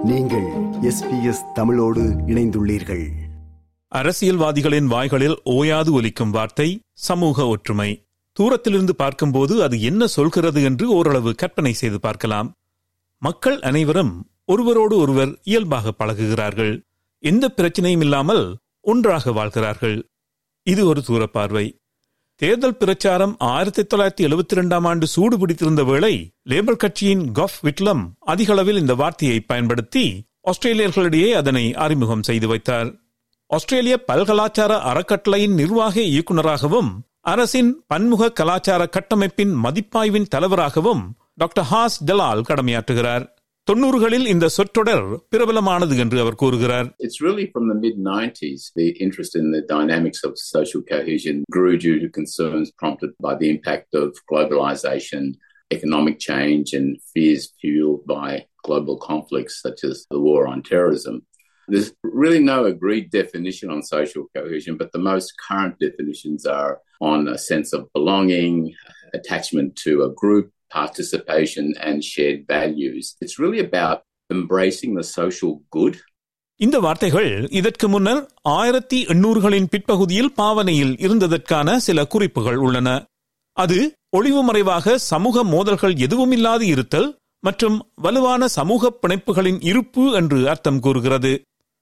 நீங்கள் எஸ்பிஎஸ் தமிழோடு இணைந்துள்ளீர்கள் அரசியல்வாதிகளின் வாய்களில் ஓயாது ஒலிக்கும் வார்த்தை சமூக ஒற்றுமை தூரத்திலிருந்து பார்க்கும்போது அது என்ன சொல்கிறது என்று ஓரளவு கற்பனை செய்து பார்க்கலாம் மக்கள் அனைவரும் ஒருவரோடு ஒருவர் இயல்பாக பழகுகிறார்கள் எந்த பிரச்சனையும் இல்லாமல் ஒன்றாக வாழ்கிறார்கள் இது ஒரு தூரப்பார்வை தேர்தல் பிரச்சாரம் ஆயிரத்தி தொள்ளாயிரத்தி எழுபத்தி இரண்டாம் ஆண்டு சூடு பிடித்திருந்த வேளை லேபர் கட்சியின் கஃப் விட்லம் அதிக அளவில் இந்த வார்த்தையை பயன்படுத்தி ஆஸ்திரேலியர்களிடையே அதனை அறிமுகம் செய்து வைத்தார் ஆஸ்திரேலிய பல்கலாச்சார அறக்கட்டளையின் நிர்வாக இயக்குநராகவும் அரசின் பன்முக கலாச்சார கட்டமைப்பின் மதிப்பாய்வின் தலைவராகவும் டாக்டர் ஹாஸ் டலால் கடமையாற்றுகிறார் தொன்னூறுகளில் இந்த சொற்றொடர் பிரபலமானது என்று அவர் கூறுகிறார் It's really from the mid 90s the interest in the dynamics of social cohesion grew due to concerns prompted by the impact of globalization, economic change, and fears fueled by global conflicts such as the war on terrorism. There's really no agreed definition on social cohesion, but the most current definitions are on a sense of belonging, attachment to a group, participation, and shared values. It's really about embracing the social good இந்த வார்த்தைகள் இதற்கு முன்னர் ஆயிரத்தி எண்ணூறுகளின் பிற்பகுதியில் பாவனையில் இருந்ததற்கான சில குறிப்புகள் உள்ளன அது ஒளிவு மறைவாக சமூக மோதல்கள் எதுவுமில்லாது இருத்தல் மற்றும் வலுவான சமூக பிணைப்புகளின் இருப்பு என்று அர்த்தம் கூறுகிறது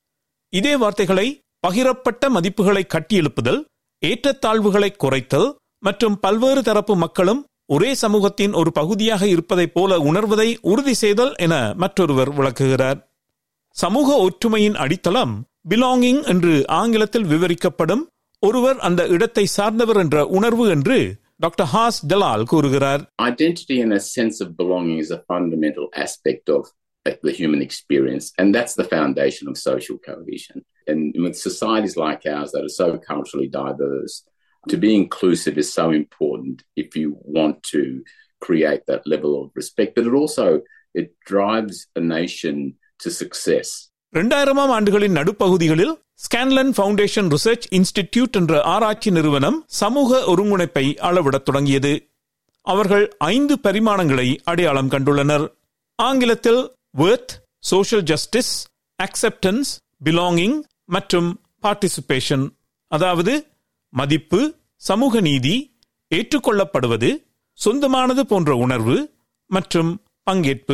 இதே வார்த்தைகளை பகிரப்பட்ட மதிப்புகளை கட்டியெழுப்புதல் ஏற்றத்தாழ்வுகளை குறைத்தல் மற்றும் பல்வேறு தரப்பு மக்களும் ஒரே சமூகத்தின் ஒரு பகுதியாக இருப்பதைப் போல உணர்வதை உறுதி செய்தல் என மற்றொருவர் விளக்குகிறார் சமூக ஒற்றுமையின் அடித்தளம் பிலாங்கிங் என்று ஆங்கிலத்தில் விவரிக்கப்படும் ஒருவர் அந்த இடத்தை சார்ந்தவர் என்ற உணர்வு என்று டாக்டர் ஹாஸ் டலால் கூறுகிறார் Identity and a sense of belonging is a fundamental aspect of the human experience, and that's the foundation of social cohesion. And with societies like ours that are so culturally diverse, to be inclusive is so important if you want to create that level of respect. But it also it drives a nation to success. இரண்டாயிரமாம் ஆண்டுகளின் நடுப்பகுதிகளில் Scanlon Foundation Research Institute என்ற ஆராய்ச்சி நிறுவனம் சமூக ஒருங்கிணைப்பை அளவிடத் தொடங்கியது அவர்கள் ஐந்து பரிமாணங்களை அடையாளம் கண்டுள்ளனர் ஆங்கிலத்தில் worth social justice acceptance belonging மற்றும் பார்ட்டிசிபேஷன் அதாவது மதிப்பு சமூக நீதி ஏற்றுக்கொள்ளப்படுவது சொந்தமானது போன்ற உணர்வு மற்றும் பங்கேற்பு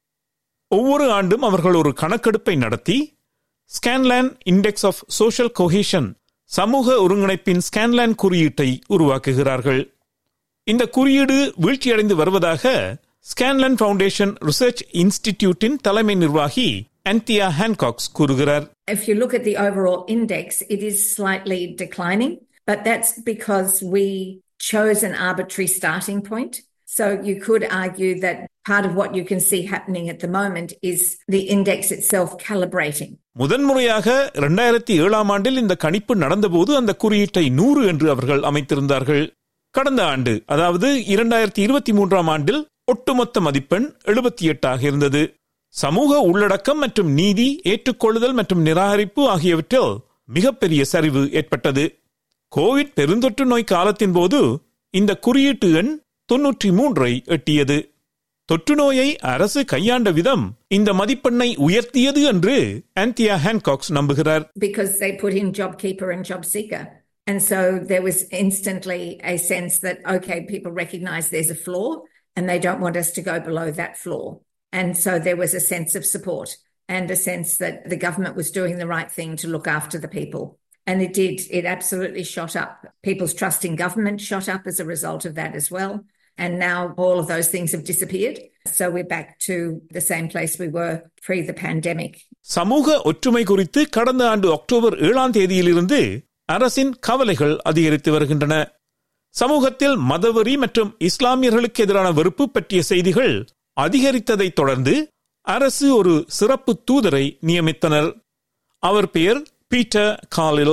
ஒவ்வொரு ஆண்டும் அவர்கள் ஒரு கணக்கெடுப்பை நடத்தி Scanlon index of social cohesion சமூக ஒருங்கிணைப்பின் ஸ்கான்லேண்ட் குறியீட்டை உருவாக்குகிறார்கள் இந்த குறியீடு வீழ்ச்சியடைந்து வருவதாக ஸ்கான்லேண்ட் ஃபவுண்டேஷன் ரிசர்ச் இன்ஸ்டிடியூட்டின் தலைமை நிர்வாகி அன்தியா ஹான்காக்ஸ் கூறுகிறார் If you look at the overall index, it is slightly declining, but that's because we chose an arbitrary starting point. So you could argue that part of what you can see happening at the moment is the index itself calibrating. முதன்முறையாக இரண்டாயிரத்தி ஏழாம் ஆண்டில் இந்த கணிப்பு நடந்தபோது அந்த குறியீட்டை நூறு என்று அவர்கள் அமைத்திருந்தார்கள் கடந்த ஆண்டு அதாவது இரண்டாயிரத்தி இருபத்தி மூன்றாம் ஆண்டில் ஒட்டுமொத்த மதிப்பெண் எழுபத்தி எட்டாக இருந்தது சமூக உள்ளடக்கம் மற்றும் நீதி ஏற்றுக்கொள்ளுதல் மற்றும் நிராகரிப்பு ஆகியவற்றில் மிகப்பெரிய சரிவு ஏற்பட்டது கோவிட் பெருந்தொற்று நோய் காலத்தின் போது இந்த குறியீட்டு எண் தொன்னூற்றி மூன்றை எட்டியது தொற்று நோயை அரசு கையாண்ட விதம் இந்த மதிப்பெண்ணை உயர்த்தியது என்று ஆந்தியா ஹான்காக்ஸ் நம்புகிறார் because they put in JobKeeper and JobSeeker. And so there was instantly a sense that, okay, people recognize there's a flaw and they don't want us to go below that flaw. And so there was a sense of support and a sense that the government was doing the right thing to look after the people. And it did. It absolutely shot up. People's trust in government shot up as a result of that as well. And now all of those things have disappeared. So we're back to the same place we were pre the pandemic. சமூக ஒற்றுமை குறித்து கடந்த ஆண்டு October ஏழாம் தேதியிலிருந்து அரசின் கவலைகள் அதிகரித்து வருகின்றன சமூகத்தில் மதவெறி மற்றும் இஸ்லாமியர்களுக்கு எதிரான வெறுப்பு பற்றிய செய்திகள் அதிகரித்ததைத் தொடர்ந்து அரசு ஒரு சிறப்பு தூதரை நியமித்தனர் அவர் பெயர் பீட்டர் காலில்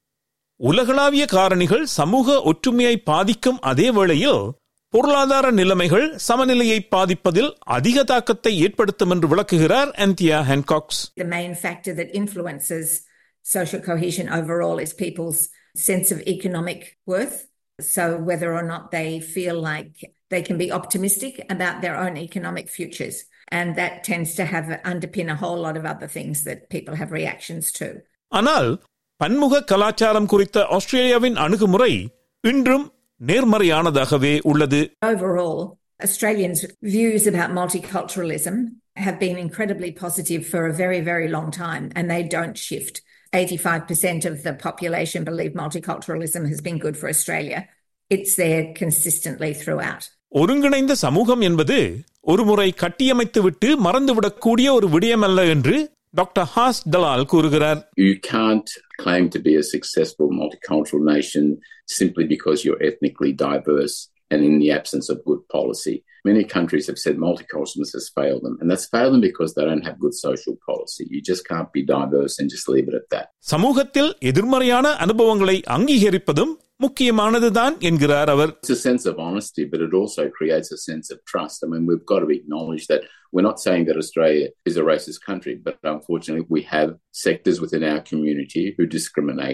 உலகளாவிய காரணிகள் சமூக ஒற்றுமையை பாதிக்கும் அதே வேளையில் பொருளாதார நிலைமைகள் சமநிலையை பாதிப்பதில் அதிக தாக்கத்தை ஏற்படுத்தும் என்று விளக்குகிறார் அந்தியா ஹான்காக்ஸ் The main factor that influences social cohesion overall is people's sense of economic worth. So whether or not they feel like they can be optimistic about their own economic futures. And that tends to have underpin a whole lot of other things that people have reactions to. ஆனால் பன்முக கலாச்சாரம் குறித்த ஆஸ்திரேலியாவின் அணுகுமுறை இன்றும் நேர்மறையானதாகவே உள்ளது Overall, Australians' views about multiculturalism have been incredibly positive for a very, very long time, and they don't shift. 85% of the population believe multiculturalism has been good for Australia. It's there consistently throughout. ஒருங்கிணைந்த சமூகம் என்பது ஒருமுறை கட்டியமைத்துவிட்டு மறந்துவிடக்கூடிய ஒரு விடயமல்ல என்று doctor has Dalal கூறுகிறார் You can't claim to be a successful multicultural nation simply because you're ethnically diverse and in the absence of good policy. Many countries have said multiculturalism has failed them, and that's failed them because they don't have good social policy. You just can't be diverse and just leave it at that. சமூகத்தில் எதிர்மறையான அனுபவங்களை அங்கீகரிப்பதும் முக்கியமானதுதான் என்கிறார் அவர் It's a sense of honesty, but it also creates a sense of trust. I mean, we've got to acknowledge that we're not saying that Australia is a racist country, but unfortunately, we have sectors within our community who discriminate.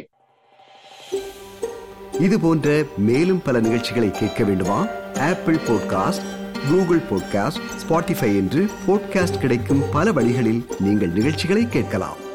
இது போன்ற மேலும் பல நிகழ்ச்சிகளை கேட்க வேண்டுமா Apple podcast Google podcast Spotify என்று podcast கிடைக்கும் பல வழிகளில் நீங்கள் நிகழ்ச்சிகளை கேட்கலாம்